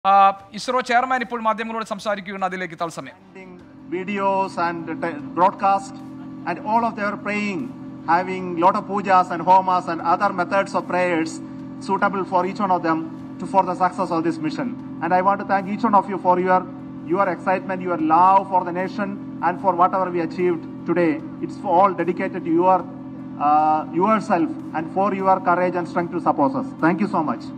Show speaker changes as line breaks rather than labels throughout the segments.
ആ, ഇസ്രോ ചെയർമാൻ ഇപ്പോൾ മാധ്യമങ്ങളോട് സംസാരിക്കുകയാണ് അതിലേക്ക് തത്സമയം
sending videos and te- broadcast and all of their praying having lot of pujas and homas and other methods of prayers suitable for each one of them to for the success of this mission and i want to thank each one of you for your your excitement your love for the nation and for whatever we achieved today it's all dedicated to your uh, yourself and for your courage and strength to support us thank you so much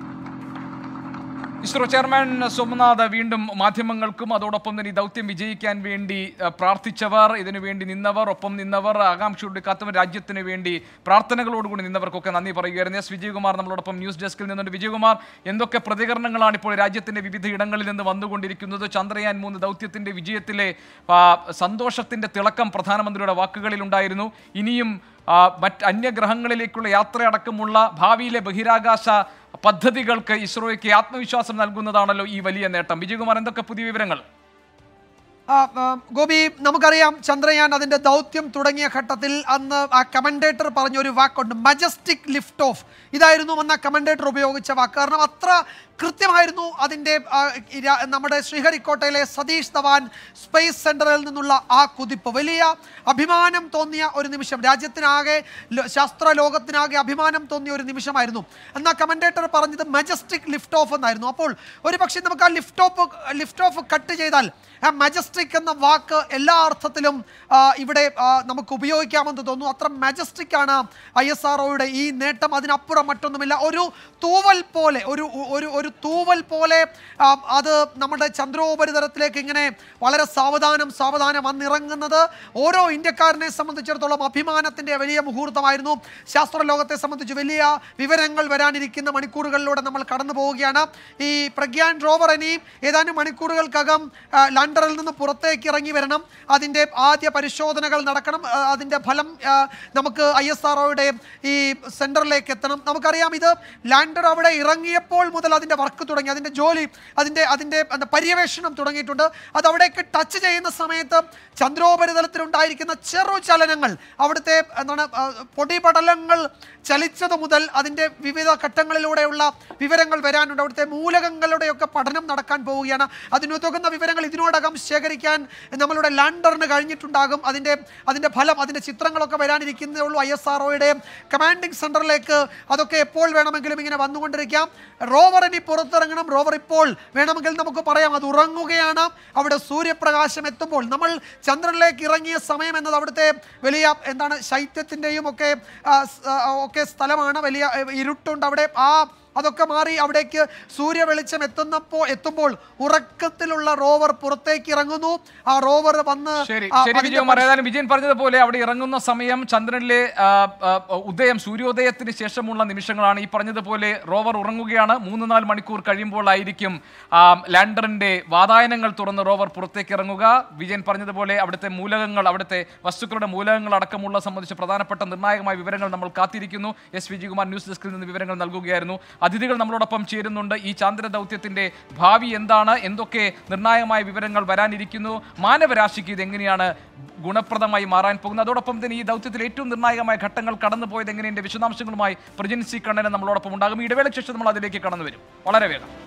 ISRO chairman Somanath വീണ്ടും മാധ്യമങ്ങൾക്കും അതോടൊപ്പം തന്നെ ഈ ദൗത്യം വിജയിക്കാൻ വേണ്ടി ആ, പ്രാർത്ഥിച്ചവർ ഇതിനു വേണ്ടി നിന്നവർ ഒപ്പം നിന്നവർ ആകാംക്ഷയോടെ കാത്തവർ രാജ്യത്തിന് വേണ്ടി പ്രാർത്ഥനകളോടുകൂടി നിന്നവർക്കൊക്കെ നന്ദി പറയുകയായിരുന്നു എസ് വിജയകുമാർ നമ്മളോടൊപ്പം ന്യൂസ് ഡെസ്കിൽ നിന്നുണ്ട് വിജയകുമാർ എന്തൊക്കെ പ്രതികരണങ്ങളാണ് ഇപ്പോൾ രാജ്യത്തിന്റെ വിവിധ ഇടങ്ങളിൽ നിന്ന് വന്നുകൊണ്ടിരിക്കുന്നത് ചന്ദ്രയാൻ മൂന്ന് ദൗത്യത്തിന്റെ വിജയത്തിലെ ആ, സന്തോഷത്തിന്റെ തിളക്കം പ്രധാനമന്ത്രിയുടെ വാക്കുകളിലുണ്ടായിരുന്നു ഇനിയും ആ, മറ്റ് അന്യഗ്രഹങ്ങളിലേക്കുള്ള യാത്രയടക്കമുള്ള ഭാവിയിലെ ബഹിരാകാശ പദ്ധതികൾക്ക് ഇസ്രോയ്ക്ക് ആത്മവിശ്വാസം നൽകുന്നതാണല്ലോ ഈ വലിയ നേട്ടം വിജയകുമാർ എന്തൊക്കെ പുതിയ വിവരങ്ങൾ
ആ, ആ, ഗോപി നമുക്കറിയാം ചന്ദ്രയാൻ അതിന്റെ ദൗത്യം തുടങ്ങിയ ഘട്ടത്തിൽ അന്ന് ആ കമന്റേറ്റർ പറഞ്ഞ ഒരു വാക്കുണ്ട് മജസ്റ്റിക് ലിഫ്റ്റ് ഓഫ് ഇതായിരുന്നു അന്ന് ആ കമന്റേറ്റർ ഉപയോഗിച്ച വാക്ക് കാരണം അത്ര കൃത്യമായിരുന്നു അതിൻ്റെ ആ, ഈ രാ- നമ്മുടെ ശ്രീഹരിക്കോട്ടയിലെ സതീഷ് ധവാൻ സ്പേസ് സെന്ററിൽ നിന്നുള്ള ആ കുതിപ്പ് വലിയ അഭിമാനം തോന്നിയ ഒരു നിമിഷം രാജ്യത്തിനാകെ ലോ- ശാസ്ത്ര ലോകത്തിനാകെ അഭിമാനം തോന്നിയ ഒരു നിമിഷമായിരുന്നു എന്നാൽ കമന്റേറ്റർ പറഞ്ഞത് മജസ്റ്റിക് ലിഫ്റ്റ് ഓഫ് എന്നായിരുന്നു അപ്പോൾ ഒരു പക്ഷേ നമുക്ക് ആ lift off lift off cut ചെയ്താൽ ആ മജസ്റ്റിക് എന്ന വാക്ക് എല്ലാ അർത്ഥത്തിലും ആ, ഇവിടെ ആ, നമുക്ക് ഉപയോഗിക്കാമെന്ന് തോന്നുന്നു അത്ര മജസ്റ്റിക് ആണ് ഐ എസ് ആർ ഈ നേട്ടം അതിനപ്പുറം മറ്റൊന്നുമില്ല ഒരു തൂവൽ പോലെ ഒരു ഒരു ഒരു തൂവൽ പോലെ ആ, അത് നമ്മുടെ ചന്ദ്രോപരിതലത്തിലേക്ക് ഇങ്ങനെ വളരെ സാവധാനം സാവധാനം വന്നിറങ്ങുന്നത് ഓരോ ഇന്ത്യക്കാരനെ സംബന്ധിച്ചിടത്തോളം അഭിമാനത്തിൻ്റെ വലിയ മുഹൂർത്തമായിരുന്നു ശാസ്ത്ര ലോകത്തെ സംബന്ധിച്ച് വലിയ വിവരങ്ങൾ വരാനിരിക്കുന്ന മണിക്കൂറുകളിലൂടെ നമ്മൾ കടന്നു പോവുകയാണ് ഈ പ്രഗ്യാൻ റോവർ ഇനി ഏതാനും മണിക്കൂറുകൾക്കകം ആ, ലാൻഡറിൽ നിന്ന് പുറത്തേക്ക് ഇറങ്ങി വരണം അതിൻ്റെ ആദ്യ പരിശോധനകൾ നടക്കണം ആ, അതിൻ്റെ ഫലം ആ, നമുക്ക് ഐ എസ് ആർ ഈ സെൻറ്ററിലേക്ക് എത്തണം നമുക്കറിയാം ഇത് ലാൻഡർ അവിടെ ഇറങ്ങിയപ്പോൾ മുതൽ അതിൻ്റെ വർക്ക് തുടങ്ങി അതിൻ്റെ ജോലി അതിൻ്റെ അതിൻ്റെ എന്താ പര്യവേഷണം തുടങ്ങിയിട്ടുണ്ട് അത് അവിടേക്ക് ടച്ച് ചെയ്യുന്ന സമയത്ത് ചന്ദ്രോപരിതലത്തിൽ ഉണ്ടായിരിക്കുന്ന ചെറു ചലനങ്ങൾ അവിടുത്തെ എന്താണ് ആ, പൊടിപടലങ്ങൾ ചലിച്ചത് മുതൽ അതിൻ്റെ വിവിധ ഘട്ടങ്ങളിലൂടെയുള്ള വിവരങ്ങൾ വരാനുണ്ട് അവിടുത്തെ മൂലകങ്ങളുടെയൊക്കെ പഠനം നടക്കാൻ പോവുകയാണ് അതിനുതകുന്ന വിവരങ്ങൾ ഇതിനോടകം ശേഖരിക്കാൻ നമ്മളുടെ ലാൻഡറിന് കഴിഞ്ഞിട്ടുണ്ടാകും അതിൻ്റെ അതിൻ്റെ ഫലം അതിൻ്റെ ചിത്രങ്ങളൊക്കെ വരാനിരിക്കുന്നേ ഉള്ളൂ ഐ എസ് ആർ കമാൻഡിംഗ് സെൻറ്ററിലേക്ക് അതൊക്കെ എപ്പോൾ വേണമെങ്കിലും ഇങ്ങനെ വന്നുകൊണ്ടിരിക്കാം റോവർ ഇനി പുറത്തിറങ്ങണം റോവർ ഇപ്പോൾ വേണമെങ്കിൽ നമുക്ക് പറയാം അത് ഉറങ്ങുകയാണ് അവിടെ സൂര്യപ്രകാശം എത്തുമ്പോൾ നമ്മൾ ചന്ദ്രനിലേക്ക് ഇറങ്ങിയ സമയം എന്നത് അവിടുത്തെ വലിയ എന്താണ് ശൈത്യത്തിൻ്റെയും ഒക്കെ ആ, സ്- ആ, ഒക്കെ സ്ഥലമാണ് വലിയ ആ, ഇരുട്ടുണ്ട് അവിടെ ആ അതൊക്കെ മാറി അവിടേക്ക് സൂര്യവെളിച്ചം എത്തുന്നപ്പോൾ എത്തുമ്പോൾ ഉറക്കത്തിലുള്ള റോവർ പുറത്തേക്ക് ഇറങ്ങുന്നു ആ റോവർ വന്ന്
ശരി
ആ,
ശരി
അതിന്റെ
വിജയകുമാർ ഏതായാലും വിജയൻ പറഞ്ഞതുപോലെ അവിടെ ഇറങ്ങുന്ന സമയം ചന്ദ്രനിലെ ആ, ആ, ഉദയം സൂര്യോദയത്തിന് ശേഷമുള്ള നിമിഷങ്ങളാണ് ഈ പറഞ്ഞതുപോലെ റോവർ ഉറങ്ങുകയാണ് മൂന്ന് നാല് മണിക്കൂർ കഴിയുമ്പോഴായിരിക്കും ആ, ലാൻഡറിന്റെ വാതായനങ്ങൾ തുറന്ന് റോവർ പുറത്തേക്ക് ഇറങ്ങുക വിജയൻ പറഞ്ഞതുപോലെ അവിടുത്തെ മൂലകങ്ങൾ അവിടുത്തെ വസ്തുക്കളുടെ മൂലകങ്ങൾ അടക്കമുള്ള സംബന്ധിച്ച് പ്രധാനപ്പെട്ട നിർണായകമായ വിവരങ്ങൾ നമ്മൾ കാത്തിരിക്കുന്നു എസ് വിജയകുമാർ ന്യൂസ് ഡെസ്കിൽ നിന്ന് വിവരങ്ങൾ നൽകുകയായിരുന്നു അതിഥികൾ നമ്മളോടൊപ്പം ചേരുന്നുണ്ട് ഈ ചാന്ദ്ര ദൗത്യത്തിന്റെ ഭാവി എന്താണ് എന്തൊക്കെ നിർണായകമായ വിവരങ്ങൾ വരാനിരിക്കുന്നു മാനവരാശിക്ക് ഇത് എങ്ങനെയാണ് ഗുണപ്രദമായി മാറാൻ പോകുന്നത് അതോടൊപ്പം തന്നെ ഈ ദൗത്യത്തിൽ ഏറ്റവും നിർണായകമായ ഘട്ടങ്ങൾ കടന്നുപോയത് എങ്ങനെയുണ്ട് വിശദാംശങ്ങളുമായി പ്രജിൻ സി കണ്ണന് നമ്മളോടൊപ്പം ഉണ്ടാകും ഈ ഇടവേളയ്ക്ക് ശേഷം നമ്മൾ അതിലേക്ക് കടന്നു വരും വളരെ വേഗം